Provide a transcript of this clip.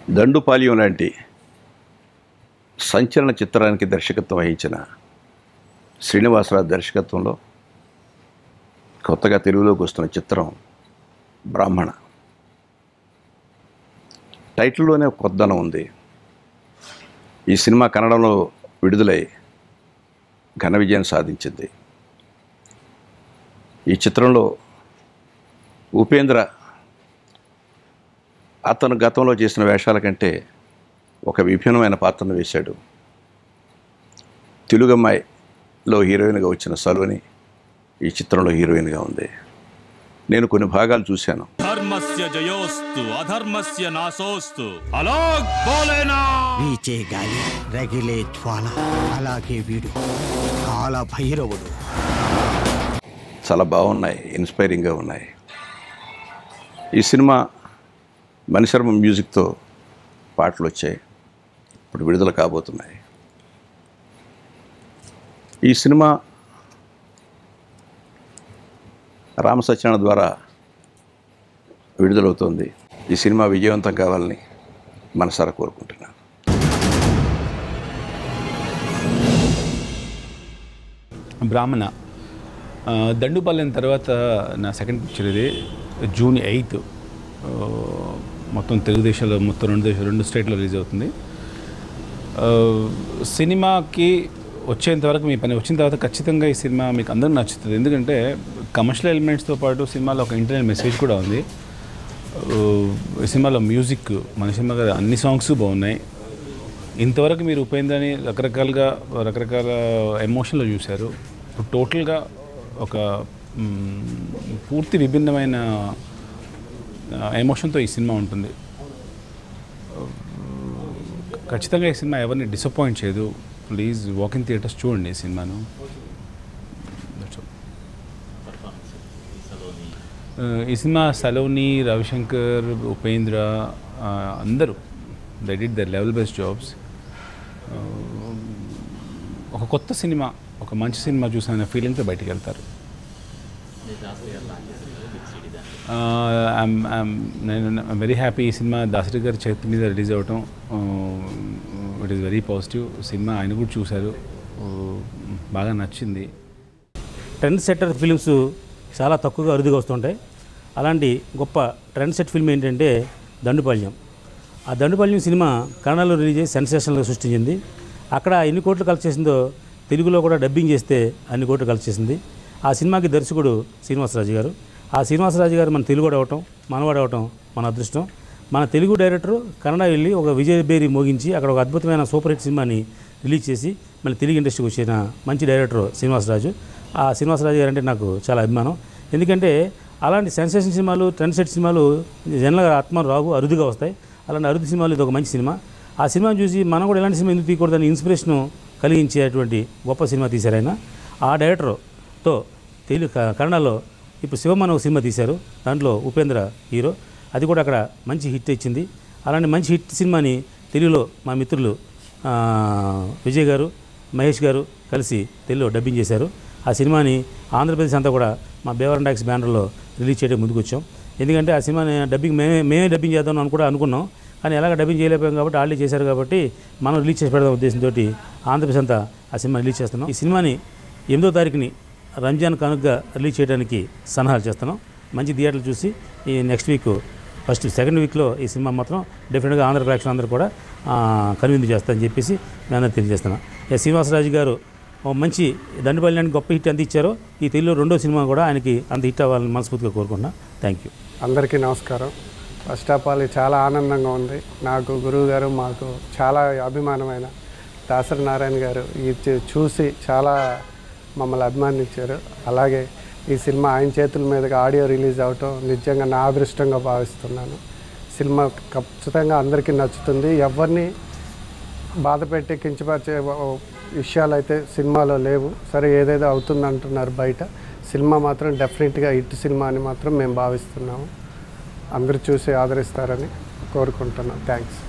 దండుపాల్యం లాంటి సంచలన చిత్రానికి దర్శకత్వం వహించిన శ్రీనివాసరావు దర్శకత్వంలో కొత్తగా తెలుగులోకి వస్తున్న చిత్రం బ్రాహ్మణ టైటిల్లోనే ఒక కొత్తదనం ఉంది ఈ సినిమా కన్నడంలో విడుదలై ఘన విజయం సాధించింది ఈ చిత్రంలో ఉపేంద్ర అతను గతంలో చేసిన వేషాల కంటే ఒక విభిన్నమైన పాత్రను వేశాడు తెలుగమ్మాయిలో హీరోయిన్గా వచ్చిన సలోని ఈ చిత్రంలో హీరోయిన్గా ఉంది నేను కొన్ని భాగాలు చూశాను ధర్మస్య జయోస్తు అధర్మస్య నాశోస్తు అలాగ్ బోలేనా వీచే గాలి రగిలే జ్వాల అలాగే వీడు కాల భైరవుడు చాలా బాగున్నాయి ఇన్స్పైరింగ్గా ఉన్నాయి ఈ సినిమా మణిశర్మ మ్యూజిక్తో పాటలు వచ్చాయి ఇప్పుడు విడుదల కాబోతున్నాయి ఈ సినిమా రామ సత్యనారాయణ ద్వారా విడుదలవుతోంది ఈ సినిమా విజయవంతం కావాలని మనసారా కోరుకుంటున్నాను బ్రాహ్మణ ఆ, దండుపాలెం తర్వాత నా సెకండ్ పిక్చర్ ఇది జూన్ ఎయిత్ మొత్తం తెలుగుదేశంలో మొత్తం రెండు దేశాలు రెండు స్టేట్లో రిలీజ్ అవుతుంది ఆ, సినిమాకి వచ్చేంత వరకు మీ పని వచ్చిన తర్వాత ఖచ్చితంగా ఈ సినిమా మీకు అందరూ నచ్చుతుంది ఎందుకంటే కమర్షియల్ ఎలిమెంట్స్తో పాటు సినిమాలో ఒక ఇంటర్నల్ మెసేజ్ కూడా ఉంది ఆ, ఈ సినిమాలో మ్యూజిక్ మన సినిమా గారి అన్ని సాంగ్స్ బాగున్నాయి ఇంతవరకు మీరు ఉపేంద్రని రకరకాలుగా రకరకాల ఎమోషన్లో చూశారు ఇప్పుడు టోటల్గా ఒక మ్, పూర్తి విభిన్నమైన ఎమోషన్తో ఈ సినిమా ఉంటుంది ఖచ్చితంగా ఈ సినిమా ఎవరిని డిసప్పాయింట్ చేయదు ప్లీజ్ వాక్ ఇన్ థియేటర్స్ చూడండి ఈ సినిమాను That's all. ఆ, ఈ సినిమా సలోని రవిశంకర్ ఉపేంద్ర ఆ, అందరూ they did their level best jobs ఒక కొత్త సినిమా ఒక మంచి సినిమా చూసిన ఫీలింగ్తో బయటికి వెళ్తారు ఆ, I'm- I'm- నేను వెరీ హ్యాపీ ఈ సినిమా దాసరి గారి చేతి మీద రిలీజ్ అవ్వటం ఇట్ ఈస్ వెరీ పాజిటివ్ సినిమా ఆయన కూడా చూశారు ఆ, బాగా నచ్చింది ట్రెండ్ సెట్టర్ ఫిలిమ్స్ చాలా తక్కువగా అరుదుగా వస్తుంటాయి అలాంటి గొప్ప ట్రెండ్ సెట్ ఫిల్మ్ ఏంటంటే దండుపాళ్యం ఆ దండుపాళ్యం సినిమా కన్నడలో రిలీజ్ అయ్యి సెన్సేషన్గా సృష్టించింది అక్కడ ఎన్ని కోట్లు కలెక్ట్ చేసిందో తెలుగులో కూడా డబ్బింగ్ చేస్తే అన్ని కోట్లు కలెక్ట్ చేసింది ఆ సినిమాకి దర్శకుడు శ్రీనివాసరాజు గారు ఆ శ్రీనివాసరాజు గారు మన తెలుగుడు అవటం మనవాడు అవటం మన అదృష్టం మన తెలుగు డైరెక్టర్ కన్నడ వెళ్ళి ఒక విజయ బేరి మోగించి అక్కడ ఒక అద్భుతమైన సూపర్ హిట్ సినిమాని రిలీజ్ చేసి మళ్ళీ తెలుగు ఇండస్ట్రీకి వచ్చిన మంచి డైరెక్టర్ శ్రీనివాసరాజు ఆ శ్రీనివాసరాజు గారు అంటే నాకు చాలా అభిమానం ఎందుకంటే అలాంటి సెన్సేషన్ సినిమాలు ట్రెండ్ సెట్ సినిమాలు జనరల్గా ఆత్మ రావు అరుదుగా వస్తాయి అలాంటి అరుదు సినిమాలు ఇది ఒక మంచి సినిమా ఆ సినిమాని చూసి మనం కూడా ఎలాంటి సినిమా ఎందుకు తీయకూడదని ఇన్స్పిరేషన్ కలిగించేటువంటి గొప్ప సినిమా తీశారు ఆయన ఆ డైరెక్టర్తో తెలుగు క- కన్నడలో ఇప్పుడు శివమన్ ఒక సినిమా తీశారు దాంట్లో ఉపేంద్ర హీరో అది కూడా అక్కడ మంచి హిట్ ఇచ్చింది అలాంటి మంచి హిట్ సినిమాని తెలుగులో మా మిత్రులు ఆ, విజయ్ గారు మహేష్ గారు కలిసి తెలుగులో డబ్బింగ్ చేశారు ఆ సినిమాని ఆంధ్రప్రదేశ్ అంతా కూడా మా బేవరం డాక్స్ బ్యానర్లో రిలీజ్ చేయడం ముందుకు వచ్చాం ఎందుకంటే ఆ సినిమాని డబ్బింగ్ మేమే మేమే డబ్బింగ్ చేద్దాం అని కూడా అనుకున్నాం కానీ ఎలాగ డబ్బింగ్ చేయలేకపోయాం కాబట్టి ఆల్రెడీ చేశారు కాబట్టి మనం రిలీజ్ చేసి పెడదాం ఉద్దేశంతో ఆంధ్రప్రదేశ్ అంతా ఆ సినిమా రిలీజ్ చేస్తున్నాం ఈ సినిమాని ఎనిమిదో తారీఖుని రంజాన్ కానుకగా రిలీజ్ చేయడానికి సన్నాహాలు చేస్తున్నాం మంచి థియేటర్లు చూసి ఈ నెక్స్ట్ వీక్ ఫస్ట్ సెకండ్ వీక్లో ఈ సినిమా మాత్రం డెఫినెట్గా ఆంధ్ర ప్రేక్షకులు అందరూ కూడా కనువిందు చేస్తారని చెప్పేసి నేను అందరూ తెలియజేస్తున్నాను ఇక శ్రీనివాసరాజు గారు ఓ మంచి దండపల్లికి గొప్ప హిట్ అంత ఇచ్చారో ఈ తెలుగులో రెండో సినిమా కూడా ఆయనకి అంత హిట్ అవ్వాలని మనస్ఫూర్తిగా కోరుకుంటున్నా థ్యాంక్ యూ అందరికీ నమస్కారం ఫస్ట్ ఆఫ్ ఆల్ ఇది చాలా ఆనందంగా ఉంది నాకు గురువు గారు మాకు చాలా అభిమానమైన దాసరి నారాయణ గారు ఇది చూసి చాలా మమ్మల్ని అభిమానించారు అలాగే ఈ సినిమా ఆయన చేతుల మీదుగా ఆడియో రిలీజ్ అవటం నిజంగా నా అదృష్టంగా భావిస్తున్నాను సినిమా ఖచ్చితంగా అందరికీ నచ్చుతుంది ఎవరిని బాధ పెట్టి కించపరిచే విషయాలు అయితే సినిమాలో లేవు సరే ఏదేదో అవుతుంది అంటున్నారు బయట సినిమా మాత్రం డెఫినెట్గా హిట్ సినిమా అని మాత్రం మేము భావిస్తున్నాము అందరూ చూసి ఆదరిస్తారని కోరుకుంటున్నాం థ్యాంక్స్